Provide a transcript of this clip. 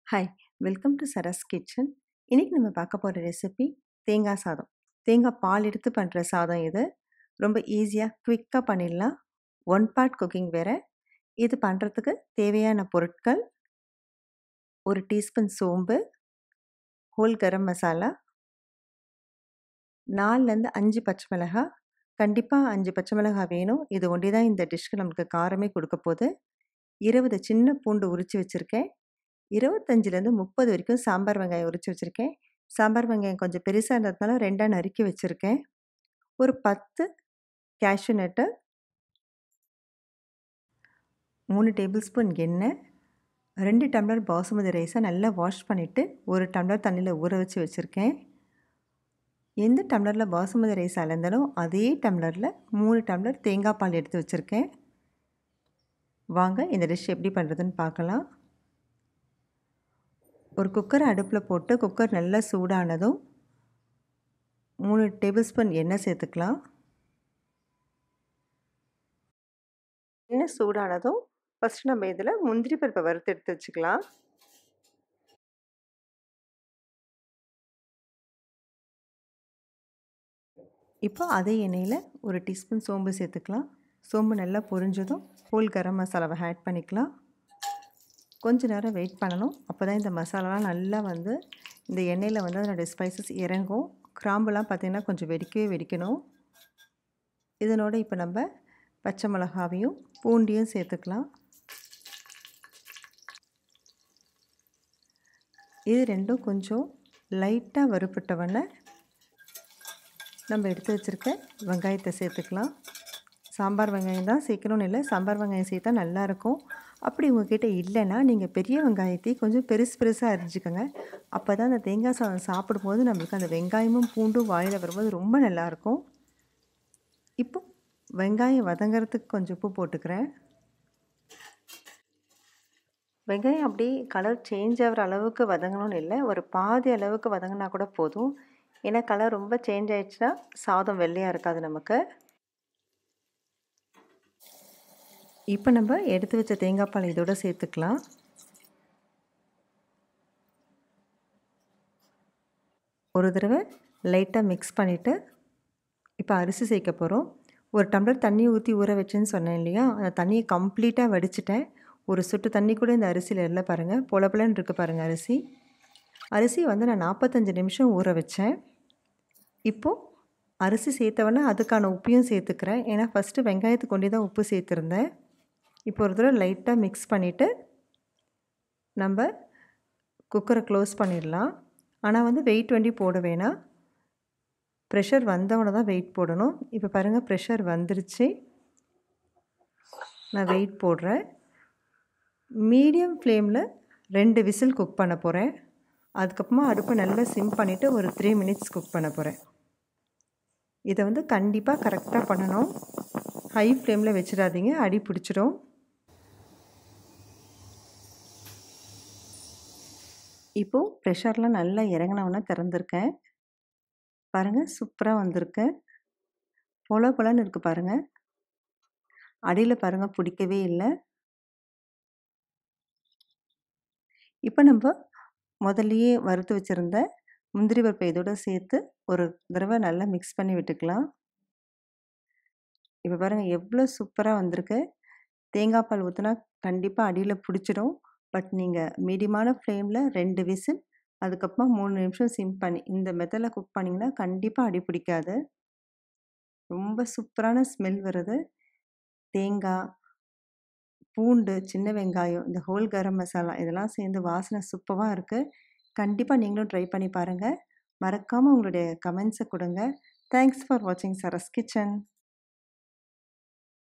hi welcome to Saras kitchen இன்றைக்கி நம்ம பார்க்க போகிற ரெசிபி தேங்காய் சாதம் தேங்காய் பால் எடுத்து பண்ணுற சாதம் இது ரொம்ப ஈஸியாக குவிக்காக பண்ணிடலாம் ஒன் பார்ட் குக்கிங் வேறு இது பண்ணுறதுக்கு தேவையான பொருட்கள் ஒரு டீஸ்பூன் சோம்பு ஹோல் கரம் மசாலா நாலுலேருந்து அஞ்சு பச்சை மிளகாய் கண்டிப்பாக அஞ்சு பச்சை மிளகாய் வேணும் இது ஒண்டி தான் இந்த டிஷ்க்கு நமக்கு காரமே கொடுக்க போகுது இருபது சின்ன பூண்டு உரித்து வச்சுருக்கேன் இருபத்தஞ்சிலேருந்து முப்பது வரைக்கும் சாம்பார் வெங்காயம் உரித்து வச்சுருக்கேன் சாம்பார் வெங்காயம் கொஞ்சம் பெருசாக இருந்ததுனால ரெண்டாக நறுக்கி வச்சுருக்கேன் ஒரு பத்து கேஷ்யூ நட்டு மூணு டேபிள் ஸ்பூன் எண்ணெய் ரெண்டு டம்ளர் பாசுமதி ரைஸை நல்லா வாஷ் பண்ணிவிட்டு ஒரு டம்ளர் தண்ணியில் ஊற வச்சு வச்சுருக்கேன் எந்த டம்ளரில் பாசுமதி ரைஸ் அளந்தாலும் அதே டம்ளரில் மூணு டம்ளர் தேங்காய் பால் எடுத்து வச்சுருக்கேன் வாங்க இந்த டிஷ் எப்படி பண்ணுறதுன்னு பார்க்கலாம் ஒரு குக்கரை அடுப்பில் போட்டு குக்கர் நல்லா சூடானதும் மூணு டேபிள் ஸ்பூன் எண்ணெய் சேர்த்துக்கலாம் எண்ணெய் சூடானதும் ஃபஸ்ட்டு நம்ம இதில் முந்திரி பருப்பை வறுத்து எடுத்து வச்சுக்கலாம் இப்போ அதே எண்ணெயில் ஒரு டீஸ்பூன் சோம்பு சேர்த்துக்கலாம் சோம்பு நல்லா பொரிஞ்சதும் ஹோல் கரம் மசாலாவை ஆட் பண்ணிக்கலாம் கொஞ்ச நேரம் வெயிட் பண்ணணும் அப்போ தான் இந்த மசாலாலாம் நல்லா வந்து இந்த எண்ணெயில் வந்து அதனுடைய ஸ்பைசஸ் இறங்கும் கிராம்புலாம் பார்த்திங்கன்னா கொஞ்சம் வெடிக்கவே வெடிக்கணும் இதனோட இப்போ நம்ம பச்சை மிளகாவையும் பூண்டியும் சேர்த்துக்கலாம் இது ரெண்டும் கொஞ்சம் லைட்டாக வறுப்பட்டவொடனே நம்ம எடுத்து வச்சுருக்க வெங்காயத்தை சேர்த்துக்கலாம் சாம்பார் வெங்காயம் தான் சேர்க்கணும்னு இல்லை சாம்பார் வெங்காயம் சேர்த்தா நல்லாயிருக்கும் அப்படி உங்ககிட்ட இல்லைன்னா நீங்கள் பெரிய வெங்காயத்தையும் கொஞ்சம் பெருசு பெருசாக அரிஞ்சிக்கோங்க அப்போ தான் அந்த தேங்காய் சாதம் சாப்பிடும்போது நம்மளுக்கு அந்த வெங்காயமும் பூண்டும் வாயில் வரும்போது ரொம்ப நல்லாயிருக்கும் இப்போ வெங்காயம் வதங்கிறதுக்கு கொஞ்சம் உப்பு போட்டுக்கிறேன் வெங்காயம் அப்படி கலர் சேஞ்ச் ஆகிற அளவுக்கு வதங்கணும்னு இல்லை ஒரு பாதி அளவுக்கு வதங்கினா கூட போதும் ஏன்னா கலர் ரொம்ப சேஞ்ச் ஆகிடுச்சுன்னா சாதம் வெள்ளையாக இருக்காது நமக்கு இப்போ நம்ம எடுத்து வச்ச தேங்காய் பால் இதோட சேர்த்துக்கலாம் ஒரு தடவை லைட்டாக மிக்ஸ் பண்ணிவிட்டு இப்போ அரிசி சேர்க்க போகிறோம் ஒரு டம்ளர் தண்ணி ஊற்றி ஊற வச்சேன்னு சொன்னேன் இல்லையா அந்த தண்ணியை கம்ப்ளீட்டாக வடிச்சிட்டேன் ஒரு சொட்டு தண்ணி கூட இந்த அரிசியில் இல்லை பாருங்கள் பொல பொலன்னு இருக்குது பாருங்கள் அரிசி அரிசி வந்து நான் நாற்பத்தஞ்சு நிமிஷம் ஊற வச்சேன் இப்போது அரிசி சேர்த்தவொடனே அதுக்கான உப்பையும் சேர்த்துக்கிறேன் ஏன்னா ஃபஸ்ட்டு வெங்காயத்துக்கு கொண்டு தான் உப்பு சேர்த்துருந்தேன் இப்போ ஒரு தடவை லைட்டாக மிக்ஸ் பண்ணிவிட்டு நம்ம குக்கரை க்ளோஸ் பண்ணிடலாம் ஆனால் வந்து வெயிட் வண்டி போட வேணாம் ப்ரெஷர் வந்தவொடனே தான் வெயிட் போடணும் இப்போ பாருங்கள் ப்ரெஷர் வந்துருச்சு நான் வெயிட் போடுறேன் மீடியம் ஃப்ளேமில் ரெண்டு விசில் குக் பண்ண போகிறேன் அதுக்கப்புறமா அடுப்பை நல்லா சிம் பண்ணிவிட்டு ஒரு த்ரீ மினிட்ஸ் குக் பண்ண போகிறேன் இதை வந்து கண்டிப்பாக கரெக்டாக பண்ணணும் ஹை ஃப்ளேமில் வச்சிடாதீங்க அடி பிடிச்சிடும் இப்போது ப்ரெஷர்லாம் நல்லா இறங்கினவொன்னே திறந்துருக்கேன் பாருங்கள் சூப்பராக வந்திருக்கு பொல பொலன்னு இருக்குது பாருங்கள் அடியில் பாருங்கள் பிடிக்கவே இல்லை இப்போ நம்ம முதல்லையே வறுத்து வச்சுருந்த முந்திரி பருப்பை இதோடு சேர்த்து ஒரு தடவை நல்லா மிக்ஸ் பண்ணி விட்டுக்கலாம் இப்போ பாருங்கள் எவ்வளோ சூப்பராக வந்திருக்கு தேங்காய் பால் ஊற்றினா கண்டிப்பாக அடியில் பிடிச்சிடும் பட் நீங்கள் மீடியமான ஃப்ளேமில் ரெண்டு விசில் அதுக்கப்புறமா மூணு நிமிஷம் சிம் பண்ணி இந்த மெத்தடில் குக் பண்ணிங்கன்னா கண்டிப்பாக அடி பிடிக்காது ரொம்ப சூப்பரான ஸ்மெல் வருது தேங்காய் பூண்டு சின்ன வெங்காயம் இந்த ஹோல் கரம் மசாலா இதெல்லாம் சேர்ந்து வாசனை சூப்பராக இருக்குது கண்டிப்பாக நீங்களும் ட்ரை பண்ணி பாருங்கள் மறக்காமல் உங்களுடைய கமெண்ட்ஸை கொடுங்க தேங்க்ஸ் ஃபார் வாட்சிங் சரஸ் கிச்சன்